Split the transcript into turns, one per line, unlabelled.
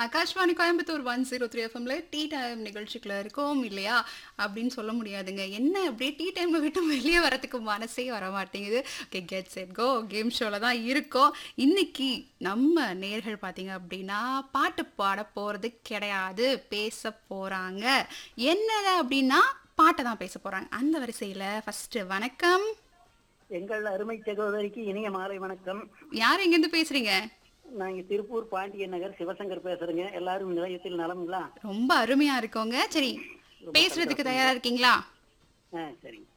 Akashvani Coimbatore one zero three எஃப்எம்ல tea time நிகழ்ச்சிக்குள்ள இருக்கோம் இல்லையா அப்படின்னு சொல்ல முடியாதுங்க என்ன அப்படியே டீ டைம்ல விட்டு வெளியே வரதுக்கு மனசே வர மாட்டேங்குது okay get set go game ஷோல தான் இருக்கோம் இன்னைக்கு நம்ம நேர்கள் பார்த்தீங்க அப்படின்னா பாட்டு பாட போறது கிடையாது பேச போறாங்க என்னது அப்படின்னா பாட்டை தான் பேச போறாங்க அந்த வரிசையில ஃபர்ஸ்ட் வணக்கம்
எங்கள் அருமை சகோதரிக்கு இனிய மாலை வணக்கம்
யார் எங்கேருந்து பேசுறீங்க
நான் இங்க திருப்பூர் பாண்டியன் நகர் சிவசங்கர் பேசுறேங்க எல்லாரும் நிலையத்தில் நலமுங்களா
ரொம்ப அருமையா இருக்கோங்க சரி பேசுறதுக்கு தயாரா இருக்கீங்களா
ஆ சரிங்க